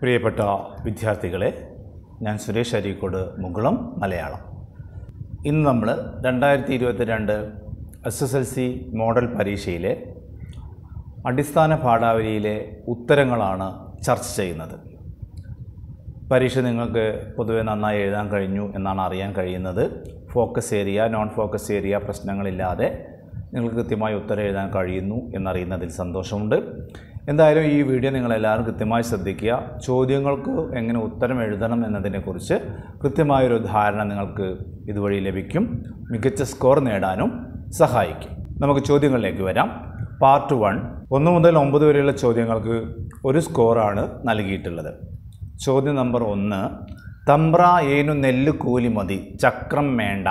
പ്രിയപ്പെട്ട വിദ്യാർത്ഥികളെ ഞാൻ സുരേഷ് അരീക്കോട് മുകുളം മലയാളം ഇന്ന് നമ്മൾ രണ്ടായിരത്തി ഇരുപത്തി രണ്ട് S S L C model പരീക്ഷയിലെ അടിസ്ഥാന പാഠാവലിയിലെ ഉത്തരങ്ങളാണ് ചർച്ച ചെയ്യുന്നത് പരീക്ഷ നിങ്ങൾക്ക് പൊതുവെ നന്നായി എഴുതാൻ കഴിഞ്ഞു എന്നാണ് അറിയാൻ കഴിയുന്നത് focus area non focus area പ്രശ്നങ്ങളില്ലാതെ നിങ്ങൾക്ക് കൃത്യമായി ഉത്തരം എഴുതാൻ കഴിയുന്നു എന്നറിയുന്നതിൽ സന്തോഷമുണ്ട് എന്തായാലും ഈ വീഡിയോ നിങ്ങളെല്ലാവരും കൃത്യമായി ശ്രദ്ധിക്കുക ചോദ്യങ്ങൾക്ക് എങ്ങനെ ഉത്തരം എഴുതണം എന്നതിനെക്കുറിച്ച് കൃത്യമായൊരു ധാരണ നിങ്ങൾക്ക് ഇതുവഴി ലഭിക്കും മികച്ച സ്കോർ നേടാനും സഹായിക്കും നമുക്ക് ചോദ്യങ്ങളിലേക്ക് വരാം പാർട്ട് വൺ ഒന്ന് മുതൽ ഒമ്പത് വരെയുള്ള ചോദ്യങ്ങൾക്ക് ഒരു സ്കോറാണ് നൽകിയിട്ടുള്ളത് ചോദ്യം നമ്പർ ഒന്ന് തമ്പ്ര ഏനു നെല്ല് കൂലി മതി ചക്രം വേണ്ട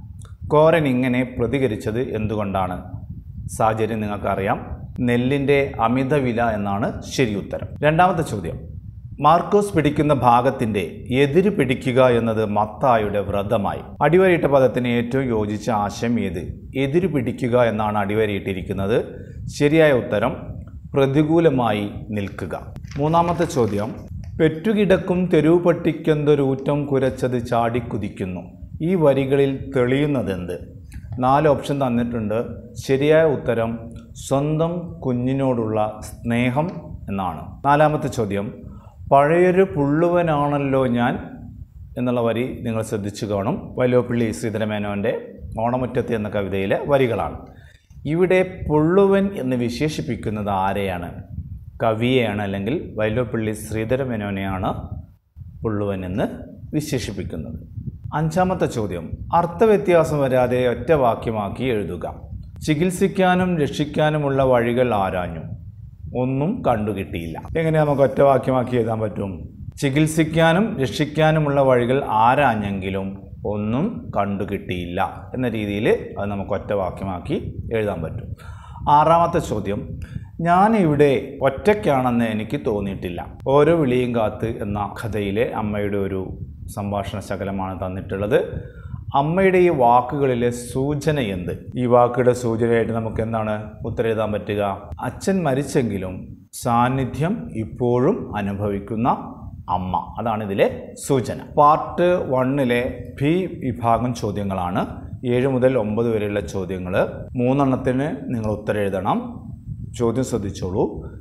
കോരൻ ഇങ്ങനെ പ്രതികരിച്ചത് എന്തുകൊണ്ടാണ് സാഹചര്യം നിങ്ങൾക്കറിയാം നെല്ലിൻ്റെ അമിത വില എന്നാണ് ശരി ഉത്തരം രണ്ടാമത്തെ ചോദ്യം മാർക്കോസ് പിടിക്കുന്ന ഭാഗത്തിൻ്റെ എതിര് പിടിക്കുക എന്നത് മത്തായുടെ വ്രതമായി അടിവരയിട്ട പദത്തിന് ഏറ്റവും യോജിച്ച ആശയം ഏത് എതിര് പിടിക്കുക എന്നാണ് അടിവരയിട്ടിരിക്കുന്നത് ശരിയായ ഉത്തരം പ്രതികൂലമായി നിൽക്കുക മൂന്നാമത്തെ ചോദ്യം പെറ്റുകിടക്കും തെരുവ് പട്ടിക്കെന്തൊരൂറ്റം കുരച്ചത് ചാടിക്കുതിക്കുന്നു ഈ വരികളിൽ തെളിയുന്നതെന്ത് നാല് ഓപ്ഷൻ തന്നിട്ടുണ്ട് ശരിയായ ഉത്തരം സ്വന്തം കുഞ്ഞിനോടുള്ള സ്നേഹം എന്നാണ് നാലാമത്തെ ചോദ്യം പഴയൊരു പുള്ളുവനാണല്ലോ ഞാൻ എന്നുള്ള വരി നിങ്ങൾ ശ്രദ്ധിച്ചു കാണും വല്ലോപ്പിള്ളി ശ്രീധരമേനോൻ്റെ ഓണമുറ്റത്ത് എന്ന കവിതയിലെ വരികളാണ് ഇവിടെ പുള്ളുവൻ എന്ന് വിശേഷിപ്പിക്കുന്നത് ആരെയാണ് കവിയെയാണ് അല്ലെങ്കിൽ വൈലോപ്പിള്ളി ശ്രീധരമേനോനെയാണ് പുള്ളുവൻ എന്ന് വിശേഷിപ്പിക്കുന്നത് അഞ്ചാമത്തെ ചോദ്യം അർത്ഥവ്യത്യാസം വരാതെ ഒറ്റ വാക്യമാക്കി എഴുതുക ചികിത്സിക്കാനും രക്ഷിക്കാനുമുള്ള വഴികൾ ആരാഞ്ഞു ഒന്നും കണ്ടുകിട്ടിയില്ല എങ്ങനെ നമുക്ക് ഒറ്റ വാക്യമാക്കി എഴുതാൻ പറ്റും ചികിത്സിക്കാനും രക്ഷിക്കാനുമുള്ള വഴികൾ ആരാഞ്ഞെങ്കിലും ഒന്നും കണ്ടുകിട്ടിയില്ല എന്ന രീതിയിൽ അത് നമുക്ക് ഒറ്റ വാക്യമാക്കി എഴുതാൻ പറ്റും ആറാമത്തെ ചോദ്യം ഞാൻ ഇവിടെ ഒറ്റയ്ക്കാണെന്ന് എനിക്ക് തോന്നിയിട്ടില്ല ഓരോ വിളിയും കാത്ത് എന്ന കഥയിലെ അമ്മയുടെ ഒരു സംഭാഷണ ശകലമാണ് തന്നിട്ടുള്ളത് അമ്മയുടെ ഈ വാക്കുകളിലെ സൂചന എന്ത് ഈ വാക്കുകളുടെ സൂചനയായിട്ട് നമുക്ക് എന്താണ് ഉത്തരം എഴുതാൻ പറ്റുക അച്ഛൻ മരിച്ചെങ്കിലും സാന്നിധ്യം ഇപ്പോഴും അനുഭവിക്കുന്ന അമ്മ അതാണ് ഇതിലെ സൂചന പാർട്ട് വണ്ണിലെ ബി വിഭാഗം ചോദ്യങ്ങളാണ് ഏഴ് മുതൽ ഒമ്പത് വരെയുള്ള ചോദ്യങ്ങൾ മൂന്നെണ്ണത്തിന് നിങ്ങൾ ഉത്തരം എഴുതണം ചോദ്യം ശ്രദ്ധിച്ചോളൂ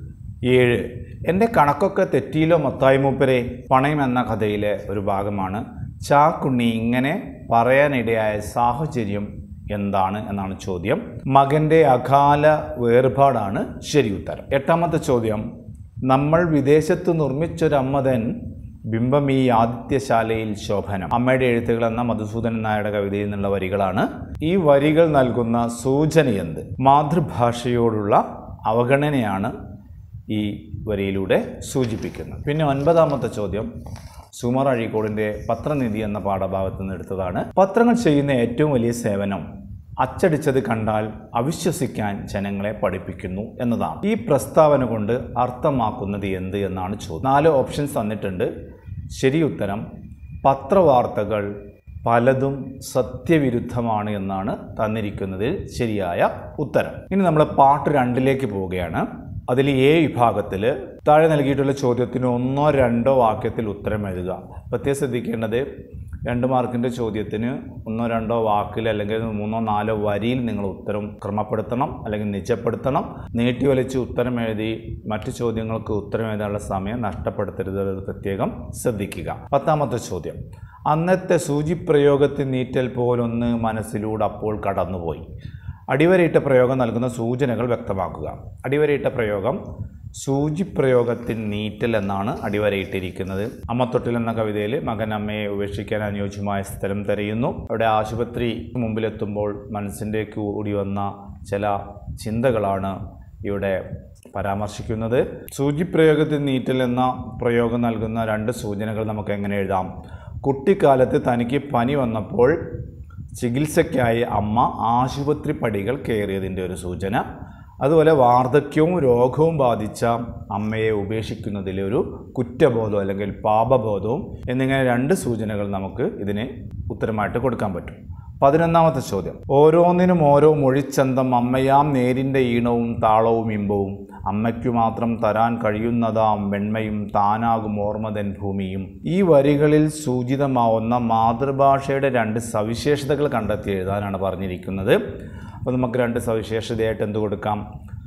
ഏഴ് എൻ്റെ കണക്കൊക്കെ തെറ്റിയിലോ മത്തായി മൂപ്പരെ പണയം എന്ന കഥയിലെ ഒരു ഭാഗമാണ് ചാക്കുണ്ണി ഇങ്ങനെ പറയാനിടയായ സാഹചര്യം എന്താണ് എന്നാണ് ചോദ്യം മകൻ്റെ അകാല വേർപാടാണ് ശരി ഉത്തരം എട്ടാമത്തെ ചോദ്യം നമ്മൾ വിദേശത്ത് നിർമ്മിച്ചൊരമ്മതൻ ബിംബം ഈ ആദിത്യശാലയിൽ ശോഭനം അമ്മയുടെ എഴുത്തുകൾ എന്ന മധുസൂദനൻ നായരുടെ കവിതയിൽ നിന്നുള്ള വരികളാണ് ഈ വരികൾ നൽകുന്ന സൂചന എന്ത് മാതൃഭാഷയോടുള്ള അവഗണനയാണ് ഈ വരിയിലൂടെ സൂചിപ്പിക്കുന്നത് പിന്നെ ഒൻപതാമത്തെ ചോദ്യം സുമർ അഴീക്കോടിൻ്റെ പത്രനിധി എന്ന പാഠഭാഗത്ത് നിന്ന് എടുത്തതാണ് പത്രങ്ങൾ ചെയ്യുന്ന ഏറ്റവും വലിയ സേവനം അച്ചടിച്ചത് കണ്ടാൽ അവിശ്വസിക്കാൻ ജനങ്ങളെ പഠിപ്പിക്കുന്നു എന്നതാണ് ഈ പ്രസ്താവന കൊണ്ട് അർത്ഥമാക്കുന്നത് എന്ത് എന്നാണ് ചോദ്യം നാല് ഓപ്ഷൻസ് തന്നിട്ടുണ്ട് ശരി ഉത്തരം പത്രവാർത്തകൾ പലതും സത്യവിരുദ്ധമാണ് എന്നാണ് തന്നിരിക്കുന്നതിൽ ശരിയായ ഉത്തരം ഇനി നമ്മൾ പാർട്ട് രണ്ടിലേക്ക് പോവുകയാണ് അതിൽ എ വിഭാഗത്തിൽ താഴെ നൽകിയിട്ടുള്ള ചോദ്യത്തിന് ഒന്നോ രണ്ടോ വാക്യത്തിൽ ഉത്തരം എഴുതുക പ്രത്യേകം ശ്രദ്ധിക്കേണ്ടത് രണ്ട് മാർക്കിൻ്റെ ചോദ്യത്തിന് ഒന്നോ രണ്ടോ വാക്കിൽ അല്ലെങ്കിൽ മൂന്നോ നാലോ വരിയിൽ നിങ്ങൾ ഉത്തരം ക്രമപ്പെടുത്തണം അല്ലെങ്കിൽ നിജപ്പെടുത്തണം നീട്ടി വലിച്ച് ഉത്തരം എഴുതി മറ്റു ചോദ്യങ്ങൾക്ക് ഉത്തരം എഴുതാനുള്ള സമയം നഷ്ടപ്പെടുത്തരുത് അത് പ്രത്യേകം ശ്രദ്ധിക്കുക പത്താമത്തെ ചോദ്യം അന്നത്തെ സൂചിപ്രയോഗത്തിൽ നീറ്റൽ പോലൊന്ന് മനസ്സിലൂടെ അപ്പോൾ കടന്നുപോയി അടിവരയിട്ട പ്രയോഗം നൽകുന്ന സൂചനകൾ വ്യക്തമാക്കുക അടിവരയിട്ട പ്രയോഗം സൂചിപ്രയോഗത്തിൽ നീറ്റൽ എന്നാണ് അടിവരയിട്ടിരിക്കുന്നത് അമ്മത്തൊട്ടിൽ എന്ന കവിതയിൽ മകൻ അമ്മയെ ഉപേക്ഷിക്കാൻ അനുയോജ്യമായ സ്ഥലം തിരയുന്നു അവിടെ ആശുപത്രി മുമ്പിലെത്തുമ്പോൾ മനസ്സിൻ്റെ കൂടി വന്ന ചില ചിന്തകളാണ് ഇവിടെ പരാമർശിക്കുന്നത് സൂചിപ്രയോഗത്തിൽ നീറ്റൽ എന്ന പ്രയോഗം നൽകുന്ന രണ്ട് സൂചനകൾ നമുക്ക് എങ്ങനെ എഴുതാം കുട്ടിക്കാലത്ത് തനിക്ക് പനി വന്നപ്പോൾ ചികിത്സയ്ക്കായി അമ്മ ആശുപത്രി പടികൾ കയറിയതിൻ്റെ ഒരു സൂചന അതുപോലെ വാർദ്ധക്യവും രോഗവും ബാധിച്ച അമ്മയെ ഉപേക്ഷിക്കുന്നതിലെ ഒരു കുറ്റബോധം അല്ലെങ്കിൽ പാപബോധവും എന്നിങ്ങനെ രണ്ട് സൂചനകൾ നമുക്ക് ഇതിന് ഉത്തരമായിട്ട് കൊടുക്കാൻ പറ്റും പതിനൊന്നാമത്തെ ചോദ്യം ഓരോന്നിനും ഓരോ മൊഴിച്ചന്തം അമ്മയാം നേരിൻ്റെ ഈണവും താളവും ഇമ്പവും അമ്മയ്ക്കു മാത്രം തരാൻ കഴിയുന്നതാം വെണ്മയും താനാകും ഓർമ്മതൻ ഭൂമിയും ഈ വരികളിൽ സൂചിതമാവുന്ന മാതൃഭാഷയുടെ രണ്ട് സവിശേഷതകൾ കണ്ടെത്തി എഴുതാനാണ് പറഞ്ഞിരിക്കുന്നത് അപ്പോൾ നമുക്ക് രണ്ട് സവിശേഷതയായിട്ട് എന്ത് കൊടുക്കാം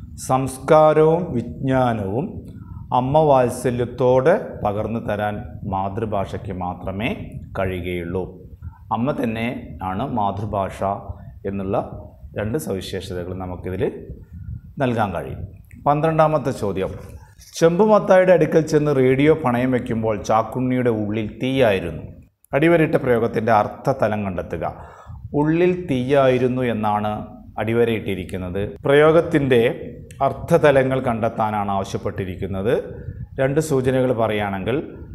സംസ്കാരവും വിജ്ഞാനവും അമ്മ വാത്സല്യത്തോടെ പകർന്നു തരാൻ മാതൃഭാഷയ്ക്ക് മാത്രമേ കഴിയുകയുള്ളൂ അമ്മ തന്നെ ആണ് മാതൃഭാഷ എന്നുള്ള രണ്ട് സവിശേഷതകൾ നമുക്കിതിൽ നൽകാൻ കഴിയും പന്ത്രണ്ടാമത്തെ ചോദ്യം ചെമ്പുമത്തായുടെ അടുക്കൽ ചെന്ന് റേഡിയോ പണയം വയ്ക്കുമ്പോൾ ചാക്കുണ്ണിയുടെ ഉള്ളിൽ തീയായിരുന്നു അടിവരയിട്ട പ്രയോഗത്തിൻ്റെ അർത്ഥതലം കണ്ടെത്തുക ഉള്ളിൽ തീയായിരുന്നു എന്നാണ് അടിവരയിട്ടിരിക്കുന്നത് പ്രയോഗത്തിൻ്റെ അർത്ഥതലങ്ങൾ കണ്ടെത്താനാണ് ആവശ്യപ്പെട്ടിരിക്കുന്നത് രണ്ട് സൂചനകൾ പറയുകയാണെങ്കിൽ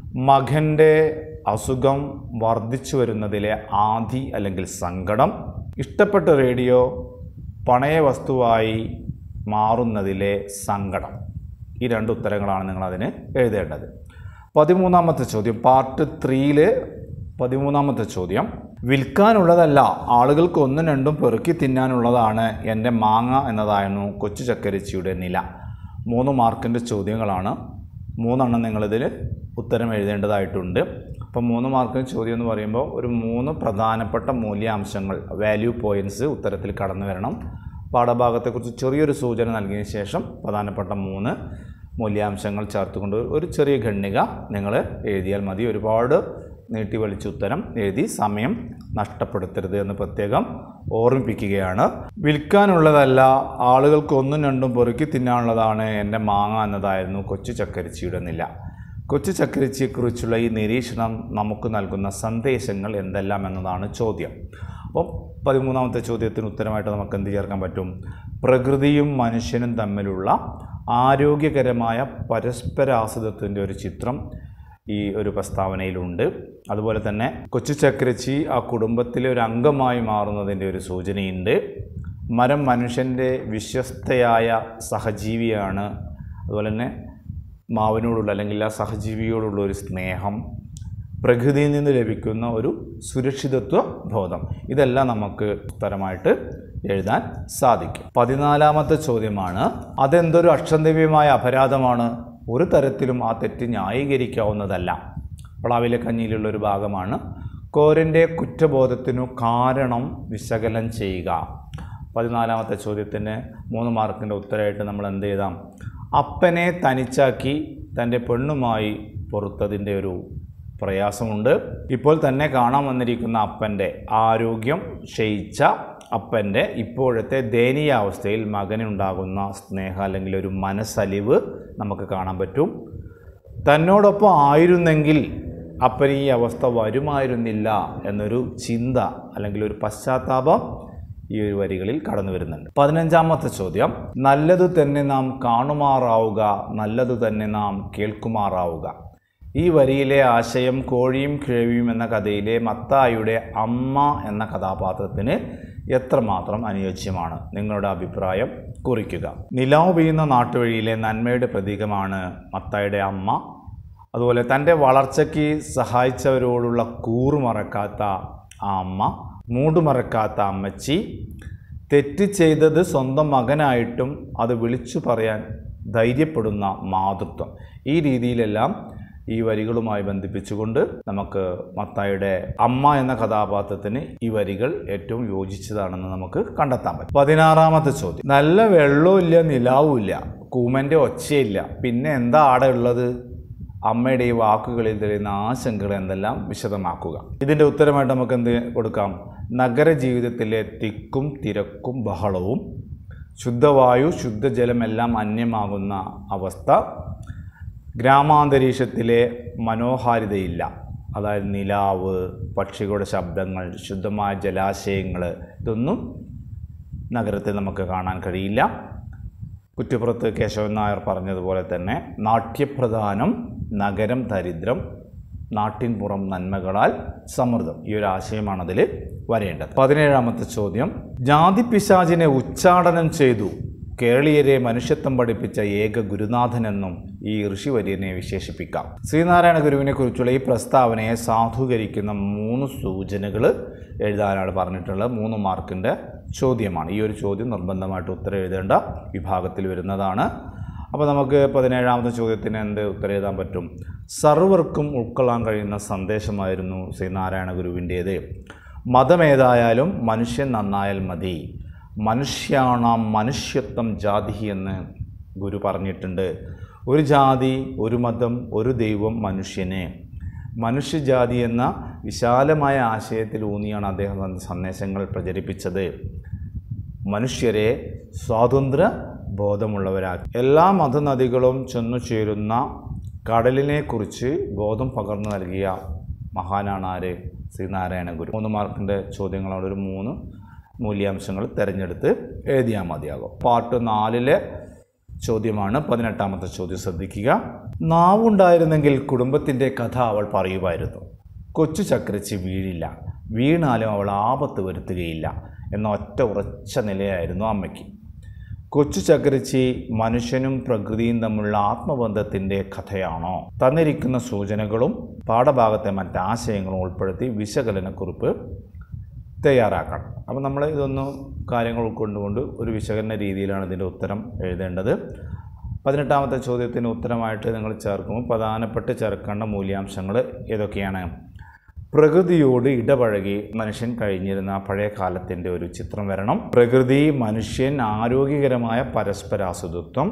മകൻ്റെ അസുഖം വർദ്ധിച്ചു വരുന്നതിലെ ആധി അല്ലെങ്കിൽ സങ്കടം ഇഷ്ടപ്പെട്ട റേഡിയോ പണയ വസ്തുവായി മാറുന്നതിലെ സങ്കടം ഈ രണ്ട് ഉത്തരങ്ങളാണ് നിങ്ങളതിന് എഴുതേണ്ടത് പതിമൂന്നാമത്തെ ചോദ്യം പാർട്ട് ത്രീയിൽ പതിമൂന്നാമത്തെ ചോദ്യം വിൽക്കാനുള്ളതല്ല ആളുകൾക്ക് ഒന്നും രണ്ടും പെറുക്കി തിന്നാനുള്ളതാണ് എൻ്റെ മാങ്ങ എന്നതായിരുന്നു കൊച്ചു ചക്കരിച്ചിയുടെ നില മൂന്ന് മാർക്കിൻ്റെ ചോദ്യങ്ങളാണ് മൂന്നെണ്ണം നിങ്ങളിതിൽ ഉത്തരം എഴുതേണ്ടതായിട്ടുണ്ട് അപ്പം മൂന്ന് മാർക്കിന് ചോദ്യം എന്ന് പറയുമ്പോൾ ഒരു മൂന്ന് പ്രധാനപ്പെട്ട മൂല്യാംശങ്ങൾ വാല്യൂ പോയിൻറ്റ്സ് ഉത്തരത്തിൽ കടന്നു വരണം പാഠഭാഗത്തെക്കുറിച്ച് ചെറിയൊരു സൂചന നൽകിയതിന് ശേഷം പ്രധാനപ്പെട്ട മൂന്ന് മൂല്യാംശങ്ങൾ ചേർത്തുകൊണ്ട് ഒരു ചെറിയ ഖണ്ഡിക നിങ്ങൾ എഴുതിയാൽ മതി ഒരുപാട് നീട്ടി വലിച്ച ഉത്തരം എഴുതി സമയം നഷ്ടപ്പെടുത്തരുത് എന്ന് പ്രത്യേകം ഓർമ്മിപ്പിക്കുകയാണ് വിൽക്കാനുള്ളതല്ല ആളുകൾക്ക് ഒന്നും രണ്ടും പെറുക്കി തിന്നാനുള്ളതാണ് എൻ്റെ മാങ്ങ എന്നതായിരുന്നു കൊച്ചു ചക്കരിച്ചിയുടെ നില കൊച്ചു ചക്കരിച്ചിയെക്കുറിച്ചുള്ള ഈ നിരീക്ഷണം നമുക്ക് നൽകുന്ന സന്ദേശങ്ങൾ എന്തെല്ലാം എന്നതാണ് ചോദ്യം അപ്പോൾ പതിമൂന്നാമത്തെ ചോദ്യത്തിന് ഉത്തരമായിട്ട് നമുക്ക് എന്ത് ചേർക്കാൻ പറ്റും പ്രകൃതിയും മനുഷ്യനും തമ്മിലുള്ള ആരോഗ്യകരമായ പരസ്പരാശ്രിതത്വത്തിൻ്റെ ഒരു ചിത്രം ഈ ഒരു പ്രസ്താവനയിലുണ്ട് അതുപോലെ തന്നെ കൊച്ചു ചക്രച്ചി ആ കുടുംബത്തിലെ ഒരു അംഗമായി മാറുന്നതിൻ്റെ ഒരു സൂചനയുണ്ട് മരം മനുഷ്യൻ്റെ വിശ്വസ്തയായ സഹജീവിയാണ് അതുപോലെ തന്നെ മാവിനോടുള്ള അല്ലെങ്കിൽ ആ സഹജീവിയോടുള്ള ഒരു സ്നേഹം പ്രകൃതിയിൽ നിന്ന് ലഭിക്കുന്ന ഒരു സുരക്ഷിതത്വ ബോധം ഇതെല്ലാം നമുക്ക് ഉത്തരമായിട്ട് എഴുതാൻ സാധിക്കും പതിനാലാമത്തെ ചോദ്യമാണ് അതെന്തൊരു അക്ഷന്തവ്യമായ അപരാധമാണ് ഒരു തരത്തിലും ആ തെറ്റ് ന്യായീകരിക്കാവുന്നതല്ല പ്ലാവിലെ കഞ്ഞിയിലുള്ള ഒരു ഭാഗമാണ് കോരൻ്റെ കുറ്റബോധത്തിനു കാരണം വിശകലനം ചെയ്യുക പതിനാലാമത്തെ ചോദ്യത്തിന് മൂന്ന് മാർക്കിൻ്റെ ഉത്തരമായിട്ട് നമ്മൾ എന്ത് ചെയ്താം അപ്പനെ തനിച്ചാക്കി തൻ്റെ പെണ്ണുമായി പൊറുത്തതിൻ്റെ ഒരു പ്രയാസമുണ്ട് ഇപ്പോൾ തന്നെ കാണാൻ വന്നിരിക്കുന്ന അപ്പൻ്റെ ആരോഗ്യം ക്ഷയിച്ച അപ്പൻ്റെ ഇപ്പോഴത്തെ ദയനീയാവസ്ഥയിൽ മകനുണ്ടാകുന്ന സ്നേഹം അല്ലെങ്കിൽ ഒരു മനസ്സലിവ് നമുക്ക് കാണാൻ പറ്റും തന്നോടൊപ്പം ആയിരുന്നെങ്കിൽ അപ്പന് ഈ അവസ്ഥ വരുമായിരുന്നില്ല എന്നൊരു ചിന്ത അല്ലെങ്കിൽ ഒരു പശ്ചാത്താപം ഈ ഒരു വരികളിൽ കടന്നു വരുന്നുണ്ട് പതിനഞ്ചാമത്തെ ചോദ്യം നല്ലതു തന്നെ നാം കാണുമാറാവുക നല്ലതു തന്നെ നാം കേൾക്കുമാറാവുക ഈ വരിയിലെ ആശയം കോഴിയും കിഴവിയും എന്ന കഥയിലെ മത്തായിയുടെ അമ്മ എന്ന കഥാപാത്രത്തിന് എത്രമാത്രം അനുയോജ്യമാണ് നിങ്ങളുടെ അഭിപ്രായം കുറിക്കുക നിലാവ് പെയ്യുന്ന നാട്ടുവഴിയിലെ നന്മയുടെ പ്രതീകമാണ് മത്തായിയുടെ അമ്മ അതുപോലെ തൻ്റെ വളർച്ചയ്ക്ക് സഹായിച്ചവരോടുള്ള കൂറ് മറക്കാത്ത ആ അമ്മ മൂടുമറക്കാത്ത അമ്മച്ചി തെറ്റ് ചെയ്തത് സ്വന്തം മകനായിട്ടും അത് വിളിച്ചു പറയാൻ ധൈര്യപ്പെടുന്ന മാതൃത്വം ഈ രീതിയിലെല്ലാം ഈ വരികളുമായി ബന്ധിപ്പിച്ചുകൊണ്ട് നമുക്ക് മത്തായുടെ അമ്മ എന്ന കഥാപാത്രത്തിന് ഈ വരികൾ ഏറ്റവും യോജിച്ചതാണെന്ന് നമുക്ക് കണ്ടെത്താൻ പറ്റും പതിനാറാമത്തെ ചോദ്യം നല്ല വെള്ളവും ഇല്ല നിലാവും ഇല്ല കൂമൻ്റെ ഒച്ചയില്ല പിന്നെ എന്താ ആടെ ഉള്ളത് അമ്മയുടെ ഈ വാക്കുകളിൽ തെളിയുന്ന ആശങ്കകൾ എന്തെല്ലാം വിശദമാക്കുക ഇതിൻ്റെ ഉത്തരമായിട്ട് നമുക്ക് എന്ത് കൊടുക്കാം നഗര ജീവിതത്തിലെ തിക്കും തിരക്കും ബഹളവും ശുദ്ധവായു ശുദ്ധജലമെല്ലാം അന്യമാകുന്ന അവസ്ഥ ഗ്രാമാന്തരീക്ഷത്തിലെ മനോഹാരിതയില്ല അതായത് നിലാവ് പക്ഷികളുടെ ശബ്ദങ്ങൾ ശുദ്ധമായ ജലാശയങ്ങൾ ഇതൊന്നും നഗരത്തിൽ നമുക്ക് കാണാൻ കഴിയില്ല കുറ്റിപ്പുറത്ത് കേശവൻ നായർ പറഞ്ഞതുപോലെ തന്നെ നാട്യപ്രധാനം നഗരം ദരിദ്രം നാട്ടിൻപുറം നന്മകളാൽ സമൃദ്ധം ഈ ഒരു ആശയമാണ് അതിൽ വരേണ്ടത് പതിനേഴാമത്തെ ചോദ്യം ജാതി പിശാചിനെ ഉച്ചാടനം ചെയ്തു കേരളീയരെ മനുഷ്യത്വം പഠിപ്പിച്ച ഏക ഗുരുനാഥനെന്നും ഈ ഋഷിവര്യനെ വിശേഷിപ്പിക്കാം ശ്രീനാരായണ ഗുരുവിനെ കുറിച്ചുള്ള ഈ പ്രസ്താവനയെ സാധൂകരിക്കുന്ന മൂന്ന് സൂചനകൾ എഴുതാനാണ് പറഞ്ഞിട്ടുള്ളത് മൂന്ന് മാർക്കിൻ്റെ ചോദ്യമാണ് ഈ ഒരു ചോദ്യം നിർബന്ധമായിട്ട് ഉത്തരം എഴുതേണ്ട വിഭാഗത്തിൽ വരുന്നതാണ് അപ്പോൾ നമുക്ക് പതിനേഴാമത്തെ ചോദ്യത്തിന് എന്ത് ഉത്തരം എഴുതാൻ പറ്റും സർവർക്കും ഉൾക്കൊള്ളാൻ കഴിയുന്ന സന്ദേശമായിരുന്നു ശ്രീനാരായണ ഗുരുവിൻ്റേത് മതമേതായാലും മനുഷ്യൻ നന്നായാൽ മതി മനുഷ്യാണാം മനുഷ്യത്വം ജാതി എന്ന് ഗുരു പറഞ്ഞിട്ടുണ്ട് ഒരു ജാതി ഒരു മതം ഒരു ദൈവം മനുഷ്യന് മനുഷ്യജാതി എന്ന വിശാലമായ ആശയത്തിൽ ഊന്നിയാണ് അദ്ദേഹം തന്റെ സന്ദേശങ്ങൾ പ്രചരിപ്പിച്ചത് മനുഷ്യരെ സ്വാതന്ത്ര്യ ബോധമുള്ളവരാക്കി എല്ലാ മതനദികളും ചെന്നു ചേരുന്ന കടലിനെക്കുറിച്ച് ബോധം പകർന്നു നൽകിയ മഹാനാണ് ആര് ശ്രീനാരായണ ഗുരു മൂന്ന് മാർക്കിൻ്റെ ചോദ്യങ്ങളോട് ഒരു മൂന്ന് മൂല്യാംശങ്ങൾ തിരഞ്ഞെടുത്ത് എഴുതിയാൽ മതിയാകും പാർട്ട് നാലിലെ ചോദ്യമാണ് പതിനെട്ടാമത്തെ ചോദ്യം ശ്രദ്ധിക്കുക നാവുണ്ടായിരുന്നെങ്കിൽ കുടുംബത്തിൻ്റെ കഥ അവൾ പറയുമായിരുന്നു കൊച്ചു ചക്രച്ച് വീഴില്ല വീണാലും അവൾ ആപത്ത് വരുത്തുകയില്ല എന്ന ഒറ്റ ഉറച്ച നിലയായിരുന്നു അമ്മയ്ക്ക് കൊച്ചു ചക്രച്ചി മനുഷ്യനും പ്രകൃതിയും തമ്മിലുള്ള ആത്മബന്ധത്തിൻ്റെ കഥയാണോ തന്നിരിക്കുന്ന സൂചനകളും പാഠഭാഗത്തെ മറ്റാശയങ്ങളും ഉൾപ്പെടുത്തി വിശകലനക്കുറിപ്പ് തയ്യാറാക്കണം അപ്പോൾ നമ്മൾ ഇതൊന്ന് കാര്യങ്ങൾ ഉൾക്കൊണ്ടുകൊണ്ട് ഒരു വിശകലന രീതിയിലാണ് ഇതിൻ്റെ ഉത്തരം എഴുതേണ്ടത് പതിനെട്ടാമത്തെ ചോദ്യത്തിന് ഉത്തരമായിട്ട് നിങ്ങൾ ചേർക്കുമ്പോൾ പ്രധാനപ്പെട്ട് ചേർക്കേണ്ട മൂല്യാംശങ്ങൾ ഏതൊക്കെയാണ് പ്രകൃതിയോട് ഇടപഴകി മനുഷ്യൻ കഴിഞ്ഞിരുന്ന പഴയ കാലത്തിൻ്റെ ഒരു ചിത്രം വരണം പ്രകൃതി മനുഷ്യൻ ആരോഗ്യകരമായ പരസ്പരാസുതത്വം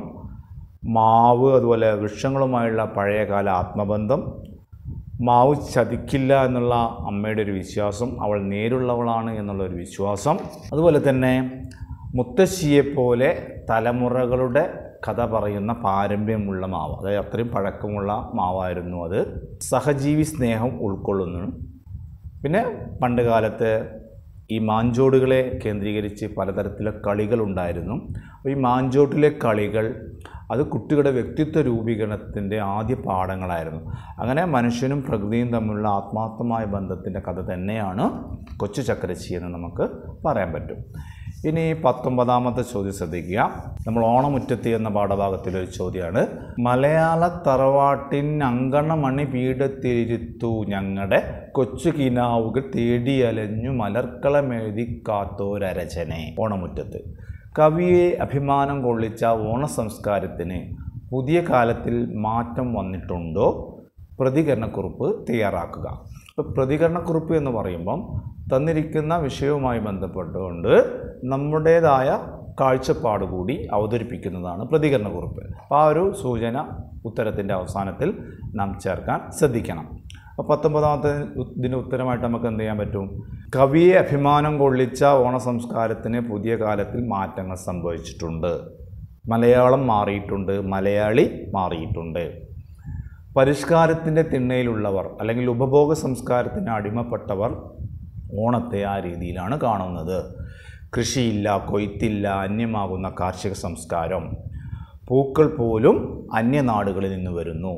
മാവ് അതുപോലെ വൃക്ഷങ്ങളുമായുള്ള പഴയകാല ആത്മബന്ധം മാവ് ചതിക്കില്ല എന്നുള്ള അമ്മയുടെ ഒരു വിശ്വാസം അവൾ നേരുള്ളവളാണ് എന്നുള്ള ഒരു വിശ്വാസം അതുപോലെ തന്നെ മുത്തശ്ശിയെപ്പോലെ തലമുറകളുടെ കഥ പറയുന്ന പാരമ്പര്യമുള്ള മാവ് അതായത് അത്രയും പഴക്കമുള്ള മാവായിരുന്നു അത് സഹജീവി സ്നേഹം ഉൾക്കൊള്ളുന്നു പിന്നെ പണ്ട് കാലത്ത് ഈ മാഞ്ചോടുകളെ കേന്ദ്രീകരിച്ച് പലതരത്തിലെ കളികളുണ്ടായിരുന്നു അപ്പോൾ ഈ മാഞ്ചോട്ടിലെ കളികൾ അത് കുട്ടികളുടെ വ്യക്തിത്വ രൂപീകരണത്തിൻ്റെ ആദ്യ പാഠങ്ങളായിരുന്നു അങ്ങനെ മനുഷ്യനും പ്രകൃതിയും തമ്മിലുള്ള ആത്മാർത്ഥമായ ബന്ധത്തിൻ്റെ കഥ തന്നെയാണ് കൊച്ചു ചക്രച്ചി എന്ന് നമുക്ക് പറയാൻ പറ്റും ഇനി പത്തൊമ്പതാമത്തെ ചോദ്യം ശ്രദ്ധിക്കുക നമ്മൾ ഓണമുറ്റത്തി എന്ന പാഠഭാഗത്തിലൊരു ചോദ്യമാണ് മലയാള തറവാട്ടിൻ അങ്കണമണി പീഠത്തിരുത്തു ഞങ്ങളുടെ കൊച്ചു കിനാവുകൾ തേടി അലഞ്ഞു മലർക്കളമെഴുതി കാത്തോരരചനെ ഓണമുറ്റത്ത് കവിയെ അഭിമാനം കൊള്ളിച്ച ഓണ സംസ്കാരത്തിന് പുതിയ കാലത്തിൽ മാറ്റം വന്നിട്ടുണ്ടോ പ്രതികരണക്കുറിപ്പ് തയ്യാറാക്കുക ഇപ്പോൾ പ്രതികരണക്കുറിപ്പ് എന്ന് പറയുമ്പം തന്നിരിക്കുന്ന വിഷയവുമായി ബന്ധപ്പെട്ടുകൊണ്ട് നമ്മുടേതായ കാഴ്ചപ്പാട് കൂടി അവതരിപ്പിക്കുന്നതാണ് പ്രതികരണക്കുറിപ്പ് അപ്പോൾ ആ ഒരു സൂചന ഉത്തരത്തിൻ്റെ അവസാനത്തിൽ നാം ചേർക്കാൻ ശ്രദ്ധിക്കണം അപ്പോൾ പത്തൊമ്പതാമത്തെ ഇതിൻ്റെ ഉത്തരമായിട്ട് നമുക്ക് എന്ത് ചെയ്യാൻ പറ്റും കവിയെ അഭിമാനം കൊള്ളിച്ച ഓണ സംസ്കാരത്തിന് പുതിയ കാലത്തിൽ മാറ്റങ്ങൾ സംഭവിച്ചിട്ടുണ്ട് മലയാളം മാറിയിട്ടുണ്ട് മലയാളി മാറിയിട്ടുണ്ട് പരിഷ്കാരത്തിൻ്റെ തിണ്ണയിലുള്ളവർ അല്ലെങ്കിൽ ഉപഭോഗ സംസ്കാരത്തിന് അടിമപ്പെട്ടവർ ഓണത്തെ ആ രീതിയിലാണ് കാണുന്നത് കൃഷിയില്ല കൊയ്ത്തില്ല അന്യമാകുന്ന കാർഷിക സംസ്കാരം പൂക്കൾ പോലും അന്യനാടുകളിൽ നിന്ന് വരുന്നു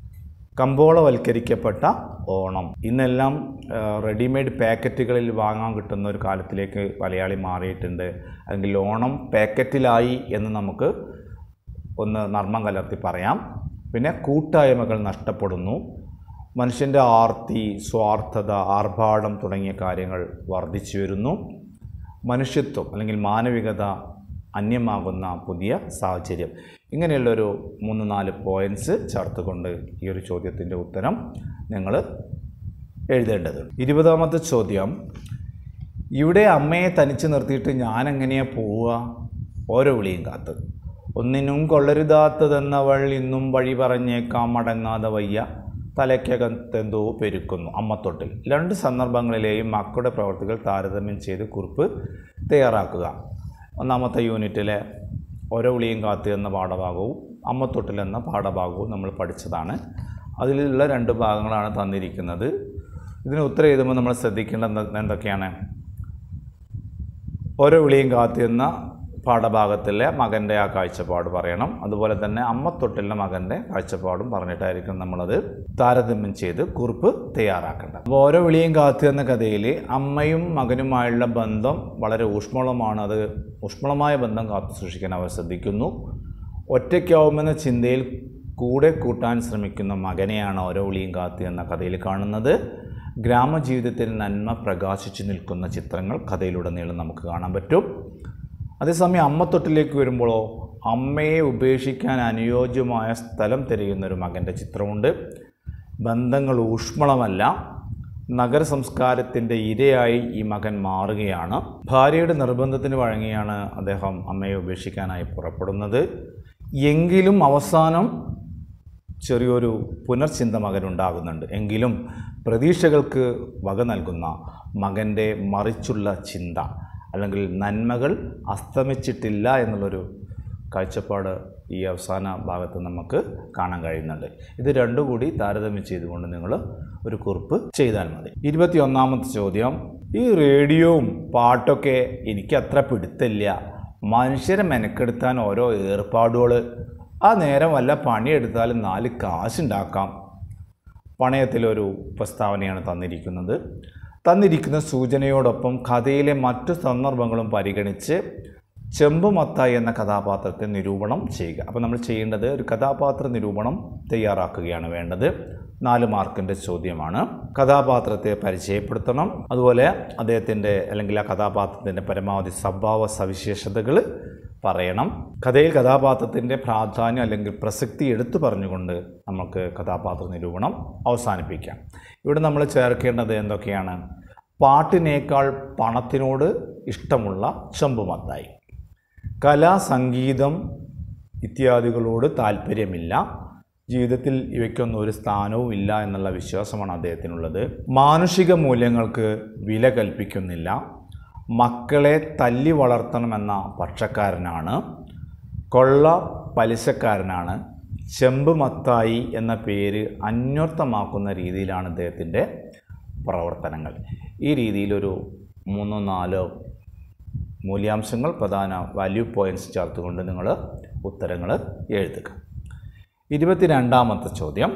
കമ്പോളവൽക്കരിക്കപ്പെട്ട ഓണം ഇന്നെല്ലാം ആ, റെഡിമെയ്ഡ് പാക്കറ്റുകളിൽ വാങ്ങാൻ കിട്ടുന്ന ഒരു കാലത്തിലേക്ക് മലയാളി മാറിയിട്ടുണ്ട് അല്ലെങ്കിൽ ഓണം പാക്കറ്റിലായി എന്ന് നമുക്ക് ഒന്ന് നർമ്മം കലർത്തി പറയാം പിന്നെ കൂട്ടായ്മകൾ നഷ്ടപ്പെടുന്നു മനുഷ്യൻ്റെ ആർത്തി സ്വാർത്ഥത ആർഭാടം തുടങ്ങിയ കാര്യങ്ങൾ വർദ്ധിച്ചു വരുന്നു മനുഷ്യത്വം അല്ലെങ്കിൽ മാനവികത അന്യമാകുന്ന പുതിയ സാഹചര്യം ഇങ്ങനെയുള്ളൊരു മൂന്ന് നാല് പോയിൻറ്റ്സ് ചേർത്തുകൊണ്ട് ഈ ഒരു ചോദ്യത്തിൻ്റെ ഉത്തരം നിങ്ങൾ എഴുതേണ്ടത് ഇരുപതാമത്തെ ചോദ്യം ഇവിടെ അമ്മയെ തനിച്ച് നിർത്തിയിട്ട് ഞാൻ എങ്ങനെയാ പോവുക ഓരോ വിളിയും കാത്ത് ഒന്നിനും കൊള്ളരുതാത്തതെന്നവൾ ഇന്നും വഴി പറഞ്ഞേക്കാം മടങ്ങാതെ വയ്യ തലയ്ക്കകത്തെന്തോ പെരുക്കുന്നു അമ്മത്തൊട്ടിൽ രണ്ട് സന്ദർഭങ്ങളിലെയും മക്കളുടെ പ്രവർത്തികൾ താരതമ്യം ചെയ്ത് കുറിപ്പ് തയ്യാറാക്കുക ഒന്നാമത്തെ യൂണിറ്റിലെ ഓരോ വിളിയും കാത്ത് എന്ന പാഠഭാഗവും അമ്മത്തൊട്ടിൽ എന്ന പാഠഭാഗവും നമ്മൾ പഠിച്ചതാണ് അതിലുള്ള രണ്ട് ഭാഗങ്ങളാണ് തന്നിരിക്കുന്നത് ഇതിന് ഉത്തരം എഴുതുമ്പോൾ നമ്മൾ ശ്രദ്ധിക്കേണ്ട എന്ത- എന്തൊക്കെയാണ് ഓരോ വിളിയും കാത്ത് എന്ന പാഠഭാഗത്തിലെ മകൻ്റെ ആ കാഴ്ചപ്പാട് പറയണം അതുപോലെ തന്നെ അമ്മത്തൊട്ടിലെ മകൻ്റെ കാഴ്ചപ്പാടും പറഞ്ഞിട്ടായിരിക്കും നമ്മളത് താരതമ്യം ചെയ്ത് കുറിപ്പ് തയ്യാറാക്കേണ്ടത് അപ്പോൾ ഓരോ വിളിയും കാത്തു എന്ന കഥയിൽ അമ്മയും മകനുമായുള്ള ബന്ധം വളരെ ഊഷ്മളമാണ് അത് ഊഷ്മളമായ ബന്ധം കാത്തു സൂക്ഷിക്കാൻ അവർ ശ്രദ്ധിക്കുന്നു ഒറ്റയ്ക്കാവുമെന്ന ചിന്തയിൽ കൂടെ കൂട്ടാൻ ശ്രമിക്കുന്ന മകനെയാണ് ഓരോ വിളിയും കാത്തു എന്ന കഥയിൽ കാണുന്നത് ഗ്രാമജീവിതത്തിൽ നന്മ പ്രകാശിച്ചു നിൽക്കുന്ന ചിത്രങ്ങൾ കഥയിലുടനീളം നമുക്ക് കാണാൻ പറ്റും അതേസമയം അമ്മത്തൊട്ടിലേക്ക് വരുമ്പോഴോ അമ്മയെ ഉപേക്ഷിക്കാൻ അനുയോജ്യമായ സ്ഥലം തിരയുന്ന ഒരു മകൻ്റെ ചിത്രമുണ്ട് ബന്ധങ്ങൾ ഊഷ്മളമല്ല നഗര സംസ്കാരത്തിൻ്റെ ഇരയായി ഈ മകൻ മാറുകയാണ് ഭാര്യയുടെ നിർബന്ധത്തിന് വഴങ്ങിയാണ് അദ്ദേഹം അമ്മയെ ഉപേക്ഷിക്കാനായി പുറപ്പെടുന്നത് എങ്കിലും അവസാനം ചെറിയൊരു പുനർചിന്ത മകനുണ്ടാകുന്നുണ്ട് എങ്കിലും പ്രതീക്ഷകൾക്ക് വക നൽകുന്ന മകൻ്റെ മറിച്ചുള്ള ചിന്ത അല്ലെങ്കിൽ നന്മകൾ അസ്തമിച്ചിട്ടില്ല എന്നുള്ളൊരു കാഴ്ചപ്പാട് ഈ അവസാന ഭാഗത്ത് നമുക്ക് കാണാൻ കഴിയുന്നുണ്ട് ഇത് രണ്ടും കൂടി താരതമ്യം ചെയ്തുകൊണ്ട് നിങ്ങൾ ഒരു കുറിപ്പ് ചെയ്താൽ മതി ഇരുപത്തിയൊന്നാമത്തെ ചോദ്യം ഈ റേഡിയോവും പാട്ടൊക്കെ എനിക്ക് അത്ര പിടുത്തില്ല മനുഷ്യരെ മെനക്കെടുത്താൻ ഓരോ ഏർപ്പാടുകൾ ആ നേരം വല്ല പണിയെടുത്താൽ നാല് കാശുണ്ടാക്കാം പണയത്തിലൊരു പ്രസ്താവനയാണ് തന്നിരിക്കുന്നത് തന്നിരിക്കുന്ന സൂചനയോടൊപ്പം കഥയിലെ മറ്റു സന്ദർഭങ്ങളും പരിഗണിച്ച് ചെമ്പുമത്തായി എന്ന കഥാപാത്രത്തെ നിരൂപണം ചെയ്യുക അപ്പോൾ നമ്മൾ ചെയ്യേണ്ടത് ഒരു കഥാപാത്ര നിരൂപണം തയ്യാറാക്കുകയാണ് വേണ്ടത് നാല് മാർക്കിൻ്റെ ചോദ്യമാണ് കഥാപാത്രത്തെ പരിചയപ്പെടുത്തണം അതുപോലെ അദ്ദേഹത്തിൻ്റെ അല്ലെങ്കിൽ ആ കഥാപാത്രത്തിൻ്റെ പരമാവധി സ്വഭാവ സവിശേഷതകൾ പറയണം കഥയിൽ കഥാപാത്രത്തിൻ്റെ പ്രാധാന്യം അല്ലെങ്കിൽ പ്രസക്തി എടുത്തു പറഞ്ഞുകൊണ്ട് നമുക്ക് കഥാപാത്ര നിരൂപണം അവസാനിപ്പിക്കാം ഇവിടെ നമ്മൾ ചേർക്കേണ്ടത് എന്തൊക്കെയാണ് പാട്ടിനേക്കാൾ പണത്തിനോട് ഇഷ്ടമുള്ള ചെമ്പുമത്തായി കല സംഗീതം ഇത്യാദികളോട് താല്പര്യമില്ല ജീവിതത്തിൽ ഇവയ്ക്കൊന്നും ഒരു സ്ഥാനവും ഇല്ല എന്നുള്ള വിശ്വാസമാണ് അദ്ദേഹത്തിനുള്ളത് മാനുഷിക മൂല്യങ്ങൾക്ക് വില കൽപ്പിക്കുന്നില്ല മക്കളെ തല്ലി വളർത്തണമെന്ന പക്ഷക്കാരനാണ് കൊള്ള പലിശക്കാരനാണ് ചെമ്പ് മത്തായി എന്ന പേര് അന്വർത്ഥമാക്കുന്ന രീതിയിലാണ് അദ്ദേഹത്തിൻ്റെ പ്രവർത്തനങ്ങൾ ഈ രീതിയിലൊരു മൂന്നോ നാലോ മൂല്യാംശങ്ങൾ പ്രധാന വാല്യൂ പോയിൻറ്റ്സ് ചേർത്തുകൊണ്ട് നിങ്ങൾ ഉത്തരങ്ങൾ എഴുതുക ഇരുപത്തിരണ്ടാമത്തെ ചോദ്യം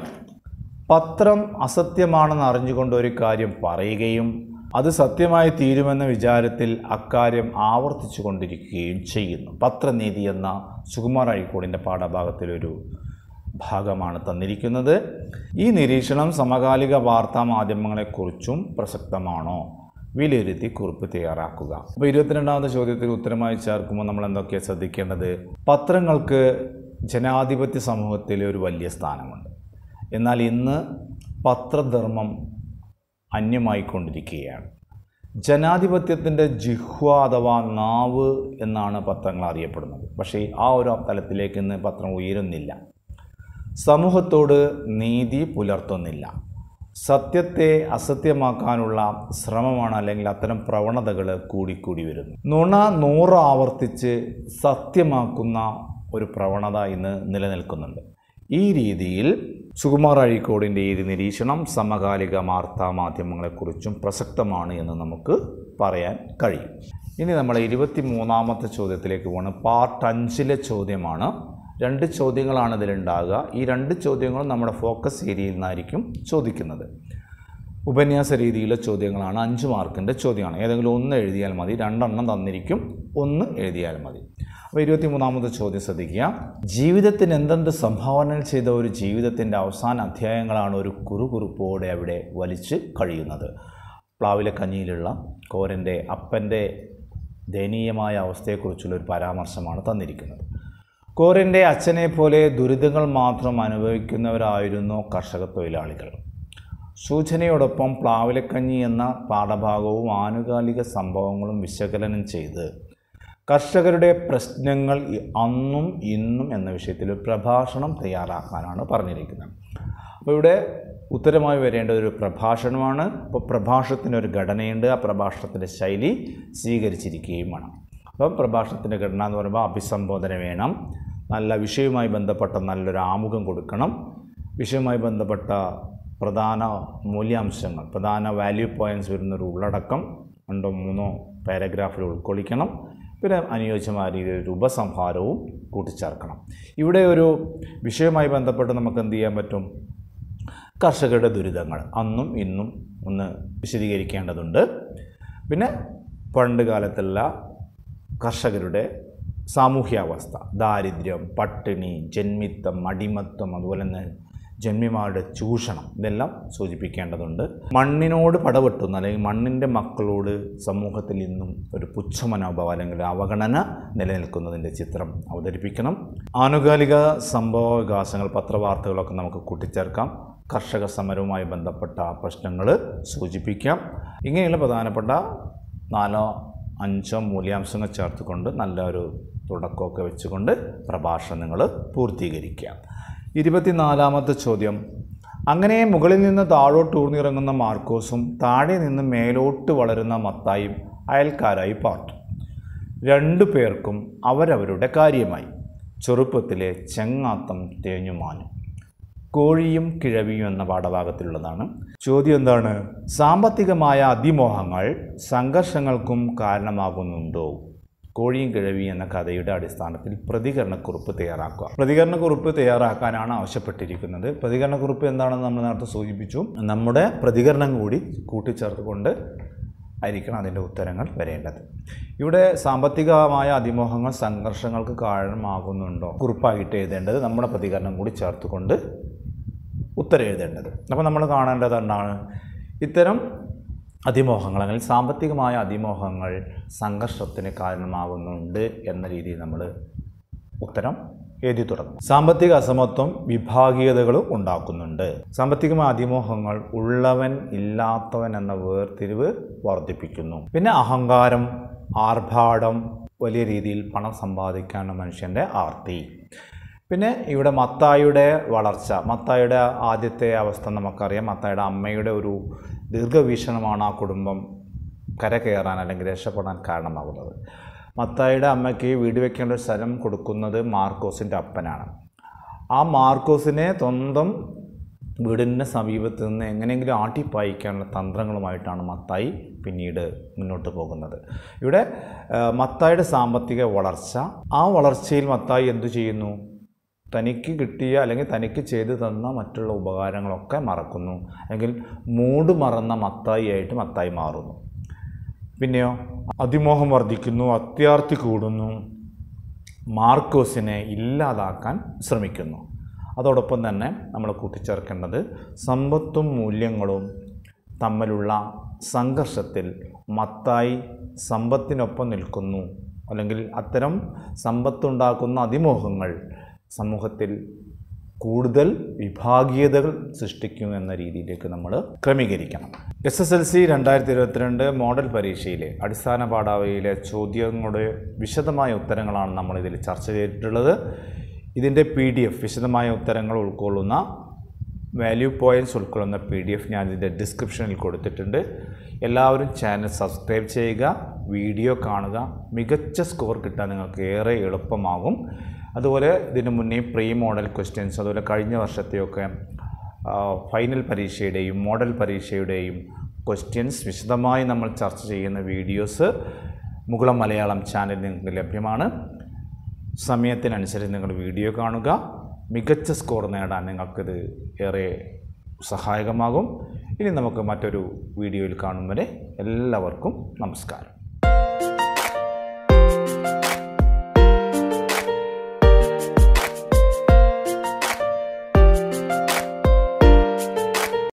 പത്രം അസത്യമാണെന്ന് അറിഞ്ഞുകൊണ്ട് ഒരു കാര്യം പറയുകയും അത് സത്യമായി തീരുമെന്ന വിചാരത്തിൽ അക്കാര്യം ആവർത്തിച്ചു കൊണ്ടിരിക്കുകയും ചെയ്യുന്നു പത്രനീതി എന്ന സുകുമാർ അഴീക്കോടിൻ്റെ പാഠഭാഗത്തിലൊരു ഭാഗമാണ് തന്നിരിക്കുന്നത് ഈ നിരീക്ഷണം സമകാലിക വാർത്താ മാധ്യമങ്ങളെക്കുറിച്ചും പ്രസക്തമാണോ വിലയിരുത്തി കുറിപ്പ് തയ്യാറാക്കുക അപ്പോൾ ഇരുപത്തിരണ്ടാമത്തെ ചോദ്യത്തിന് ഉത്തരമായി ചേർക്കുമ്പോൾ നമ്മൾ എന്തൊക്കെയാണ് ശ്രദ്ധിക്കേണ്ടത് പത്രങ്ങൾക്ക് ജനാധിപത്യ സമൂഹത്തിൽ ഒരു വലിയ സ്ഥാനമുണ്ട് എന്നാൽ ഇന്ന് പത്രധർമ്മം അന്യമായിക്കൊണ്ടിരിക്കുകയാണ് ജനാധിപത്യത്തിൻ്റെ ജിഹ്വ അഥവാ നാവ് എന്നാണ് പത്രങ്ങൾ അറിയപ്പെടുന്നത് പക്ഷേ ആ ഒരു തലത്തിലേക്ക് ഇന്ന് പത്രം ഉയരുന്നില്ല സമൂഹത്തോട് നീതി പുലർത്തുന്നില്ല സത്യത്തെ അസത്യമാക്കാനുള്ള ശ്രമമാണ് അല്ലെങ്കിൽ അത്തരം പ്രവണതകൾ കൂടിക്കൂടി വരുന്നു നുണ നൂറ് ആവർത്തിച്ച് സത്യമാക്കുന്ന ഒരു പ്രവണത ഇന്ന് നിലനിൽക്കുന്നുണ്ട് ഈ രീതിയിൽ സുകുമാർ അഴീക്കോടിൻ്റെ ഈ നിരീക്ഷണം സമകാലിക വാർത്താ മാധ്യമങ്ങളെക്കുറിച്ചും പ്രസക്തമാണ് എന്ന് നമുക്ക് പറയാൻ കഴിയും ഇനി നമ്മൾ ഇരുപത്തി മൂന്നാമത്തെ ചോദ്യത്തിലേക്ക് പോകണം പാർട്ട് അഞ്ചിലെ ചോദ്യമാണ് രണ്ട് ചോദ്യങ്ങളാണ് ഇതിലുണ്ടാകുക ഈ രണ്ട് ചോദ്യങ്ങളും നമ്മുടെ ഫോക്കസ് ഏരിയയിൽ നിന്നായിരിക്കും ചോദിക്കുന്നത് ഉപന്യാസ രീതിയിലെ ചോദ്യങ്ങളാണ് അഞ്ച് മാർക്കിൻ്റെ ചോദ്യമാണ് ഏതെങ്കിലും ഒന്ന് എഴുതിയാൽ മതി രണ്ടെണ്ണം തന്നിരിക്കും ഒന്ന് എഴുതിയാൽ മതി അപ്പോൾ ഇരുപത്തി മൂന്നാമത്തെ ചോദ്യം ശ്രദ്ധിക്കുക ജീവിതത്തിന് എന്തെന്ത് സംഭാവനകൾ ചെയ്ത ഒരു ജീവിതത്തിൻ്റെ അവസാന അധ്യായങ്ങളാണ് ഒരു കുറുകുറുപ്പോടെ അവിടെ വലിച്ച് കഴിയുന്നത് പ്ലാവിലെ കഞ്ഞിയിലുള്ള കോരൻ്റെ അപ്പൻ്റെ ദയനീയമായ അവസ്ഥയെക്കുറിച്ചുള്ള ഒരു പരാമർശമാണ് തന്നിരിക്കുന്നത് കോരൻ്റെ അച്ഛനെ പോലെ ദുരിതങ്ങൾ മാത്രം അനുഭവിക്കുന്നവരായിരുന്നു കർഷക തൊഴിലാളികൾ സൂചനയോടൊപ്പം പ്ലാവിലക്കഞ്ഞി എന്ന പാഠഭാഗവും ആനുകാലിക സംഭവങ്ങളും വിശകലനം ചെയ്ത് കർഷകരുടെ പ്രശ്നങ്ങൾ ഇ- അന്നും ഇന്നും എന്ന വിഷയത്തിൽ ഒരു പ്രഭാഷണം തയ്യാറാക്കാനാണ് പറഞ്ഞിരിക്കുന്നത് അപ്പോൾ ഇവിടെ ഉത്തരമായി വരേണ്ട ഒരു പ്രഭാഷണമാണ് അപ്പോൾ പ്രഭാഷണത്തിന് ഒരു ഘടനയുണ്ട് ആ പ്രഭാഷണത്തിൻ്റെ ശൈലി സ്വീകരിച്ചിരിക്കുകയും വേണം അപ്പം പ്രഭാഷണത്തിൻ്റെ ഘടന എന്ന് പറയുമ്പോൾ അഭിസംബോധന വേണം നല്ല വിഷയവുമായി ബന്ധപ്പെട്ട നല്ലൊരു ആമുഖം കൊടുക്കണം വിഷയവുമായി ബന്ധപ്പെട്ട പ്രധാന മൂല്യാംശങ്ങൾ പ്രധാന വാല്യൂ പോയിൻറ്റ്സ് വരുന്നൊരു ഉള്ളടക്കം രണ്ടോ മൂന്നോ പാരഗ്രാഫിൽ ഉൾക്കൊള്ളിക്കണം പിന്നെ അനുയോജ്യമായ രീതിയിൽ ഒരു ഉപസംഹാരവും കൂട്ടിച്ചേർക്കണം ഇവിടെ ഒരു വിഷയവുമായി ബന്ധപ്പെട്ട് നമുക്ക് എന്ത് ചെയ്യാൻ പറ്റും കർഷകരുടെ ദുരിതങ്ങൾ അന്നും ഇന്നും ഒന്ന് വിശദീകരിക്കേണ്ടതുണ്ട് പിന്നെ പണ്ട് കാലത്തുള്ള കർഷകരുടെ സാമൂഹ്യാവസ്ഥ ദാരിദ്ര്യം പട്ടിണി ജന്മിത്വം അടിമത്വം അതുപോലെ തന്നെ ജന്മിമാരുടെ ചൂഷണം ഇതെല്ലാം സൂചിപ്പിക്കേണ്ടതുണ്ട് മണ്ണിനോട് പടവെട്ടുന്ന അല്ലെങ്കിൽ മണ്ണിൻ്റെ മക്കളോട് സമൂഹത്തിൽ ഇന്നും ഒരു പുച്ഛമനോഭാവം അല്ലെങ്കിൽ അവഗണന നിലനിൽക്കുന്നതിൻ്റെ ചിത്രം അവതരിപ്പിക്കണം ആനുകാലിക സംഭവ വികാസങ്ങൾ പത്രവാർത്തകളൊക്കെ നമുക്ക് കൂട്ടിച്ചേർക്കാം കർഷക സമരവുമായി ബന്ധപ്പെട്ട പ്രശ്നങ്ങൾ സൂചിപ്പിക്കാം ഇങ്ങനെയുള്ള പ്രധാനപ്പെട്ട നാലോ അഞ്ചോ മൂല്യാംശങ്ങൾ ചേർത്തുകൊണ്ട് നല്ലൊരു തുടക്കമൊക്കെ വെച്ചുകൊണ്ട് പ്രഭാഷണം നിങ്ങൾ പൂർത്തീകരിക്കുക ഇരുപത്തിനാലാമത്തെ ചോദ്യം അങ്ങനെ മുകളിൽ നിന്ന് താഴോട്ട് ഊർന്നിറങ്ങുന്ന മാർക്കോസും താഴെ നിന്ന് മേലോട്ട് വളരുന്ന മത്തായും അയൽക്കാരായി പാർത്തു രണ്ടു പേർക്കും അവരവരുടെ കാര്യമായി ചെറുപ്പത്തിലെ ചെങ്ങാത്തം തേഞ്ഞുമാനും കോഴിയും കിഴവിയും എന്ന പാഠഭാഗത്തിലുള്ളതാണ് ചോദ്യം എന്താണ് സാമ്പത്തികമായ അതിമോഹങ്ങൾ സംഘർഷങ്ങൾക്കും കാരണമാകുന്നുണ്ടോ കോഴിയും കിഴവിയും എന്ന കഥയുടെ അടിസ്ഥാനത്തിൽ പ്രതികരണക്കുറിപ്പ് തയ്യാറാക്കുക പ്രതികരണക്കുറിപ്പ് തയ്യാറാക്കാനാണ് ആവശ്യപ്പെട്ടിരിക്കുന്നത് പ്രതികരണക്കുറിപ്പ് എന്താണെന്ന് നമ്മൾ നേരത്തെ സൂചിപ്പിച്ചു നമ്മുടെ പ്രതികരണം കൂടി കൂട്ടിച്ചേർത്തുകൊണ്ട് ആയിരിക്കണം അതിൻ്റെ ഉത്തരങ്ങൾ വരേണ്ടത് ഇവിടെ സാമ്പത്തികമായ അതിമോഹങ്ങൾ സംഘർഷങ്ങൾക്ക് കാരണമാകുന്നുണ്ടോ കുറിപ്പായിട്ട് എഴുതേണ്ടത് നമ്മുടെ പ്രതികരണം കൂടി ചേർത്തുകൊണ്ട് ഉത്തരം എഴുതേണ്ടത് അപ്പോൾ നമ്മൾ കാണേണ്ടത് എന്താണ് ഇത്തരം അതിമോഹങ്ങൾ അല്ലെങ്കിൽ സാമ്പത്തികമായ അതിമോഹങ്ങൾ സംഘർഷത്തിന് കാരണമാകുന്നുണ്ട് എന്ന രീതിയിൽ നമ്മൾ ഉത്തരം എഴുതി തുടങ്ങും സാമ്പത്തിക അസമത്വം വിഭാഗീയതകളും ഉണ്ടാക്കുന്നുണ്ട് സാമ്പത്തികമായ അതിമോഹങ്ങൾ ഉള്ളവൻ ഇല്ലാത്തവൻ എന്ന വേർതിരിവ് വർദ്ധിപ്പിക്കുന്നു പിന്നെ അഹങ്കാരം ആർഭാടം വലിയ രീതിയിൽ പണം സമ്പാദിക്കാനുള്ള മനുഷ്യൻ്റെ ആർത്തി പിന്നെ ഇവിടെ മത്തായിയുടെ വളർച്ച മത്തായിയുടെ ആദ്യത്തെ അവസ്ഥ നമുക്കറിയാം മത്തായിയുടെ അമ്മയുടെ ഒരു ദീർഘവീക്ഷണമാണ് ആ കുടുംബം കര കയറാൻ അല്ലെങ്കിൽ രക്ഷപ്പെടാൻ കാരണമാകുന്നത് മത്തായിയുടെ അമ്മയ്ക്ക് വീട് വെക്കേണ്ട ഒരു സ്ഥലം കൊടുക്കുന്നത് മാർക്കോസിൻ്റെ അപ്പനാണ് ആ മാർക്കോസിനെ സ്വന്തം വീടിൻ്റെ സമീപത്ത് നിന്ന് എങ്ങനെയെങ്കിലും ആട്ടിപ്പായിക്കാനുള്ള തന്ത്രങ്ങളുമായിട്ടാണ് മത്തായി പിന്നീട് മുന്നോട്ട് പോകുന്നത് ഇവിടെ ആ, മത്തായിയുടെ സാമ്പത്തിക വളർച്ച ആ വളർച്ചയിൽ മത്തായി എന്തു ചെയ്യുന്നു തനിക്ക് കിട്ടിയ അല്ലെങ്കിൽ തനിക്ക് ചെയ്തു തന്ന മറ്റുള്ള ഉപകാരങ്ങളൊക്കെ മറക്കുന്നു അല്ലെങ്കിൽ മൂട് മറന്ന മത്തായി ആയിട്ട് മത്തായി മാറുന്നു പിന്നെയോ അതിമോഹം വർദ്ധിക്കുന്നു അത്യാർത്തി കൂടുന്നു മാർക്കോസിനെ ഇല്ലാതാക്കാൻ ശ്രമിക്കുന്നു അതോടൊപ്പം തന്നെ നമ്മൾ കൂട്ടിച്ചേർക്കേണ്ടത് സമ്പത്തും മൂല്യങ്ങളും തമ്മിലുള്ള സംഘർഷത്തിൽ മത്തായി സമ്പത്തിനൊപ്പം നിൽക്കുന്നു അല്ലെങ്കിൽ അത്തരം സമ്പത്തുണ്ടാക്കുന്ന അതിമോഹങ്ങൾ സമൂഹത്തിൽ കൂടുതൽ വിഭാഗീയതകൾ സൃഷ്ടിക്കും എന്ന രീതിയിലേക്ക് നമ്മൾ ക്രമീകരിക്കണം എസ് എസ് എൽ സി രണ്ടായിരത്തി ഇരുപത്തിരണ്ട് മോഡൽ പരീക്ഷയിലെ അടിസ്ഥാന പാഠാവലിയിലെ ചോദ്യങ്ങളുടെ വിശദമായ ഉത്തരങ്ങളാണ് നമ്മൾ ഇതിൽ ചർച്ച ചെയ്തിട്ടുള്ളത് ഇതിൻ്റെ പി ഡി എഫ് വിശദമായ ഉത്തരങ്ങൾ ഉൾക്കൊള്ളുന്ന വാല്യൂ പോയിൻറ്റ്സ് ഉൾക്കൊള്ളുന്ന പി ഡി എഫ് ഞാൻ ഇതിൻ്റെ ഡിസ്ക്രിപ്ഷനിൽ കൊടുത്തിട്ടുണ്ട് എല്ലാവരും ചാനൽ സബ്സ്ക്രൈബ് ചെയ്യുക വീഡിയോ കാണുക മികച്ച സ്കോർ കിട്ടാൻ നിങ്ങൾക്ക് ഏറെ എളുപ്പമാകും അതുപോലെ ഇതിന് മുന്നേ പ്രീ മോഡൽ ക്വസ്റ്റ്യൻസ് അതുപോലെ കഴിഞ്ഞ വർഷത്തെയൊക്കെ ആ, ഫൈനൽ പരീക്ഷയുടെയും മോഡൽ പരീക്ഷയുടെയും ക്വസ്റ്റ്യൻസ് വിശദമായി നമ്മൾ ചർച്ച ചെയ്യുന്ന വീഡിയോസ് മുകുളം മലയാളം ചാനൽ നിങ്ങൾക്ക് ലഭ്യമാണ് സമയത്തിനനുസരിച്ച് നിങ്ങൾ വീഡിയോ കാണുക മികച്ച സ്കോർ നേടാൻ നിങ്ങൾക്കിത് ഏറെ സഹായകമാകും ഇനി നമുക്ക് മറ്റൊരു വീഡിയോയിൽ കാണും വരെ എല്ലാവർക്കും നമസ്കാരം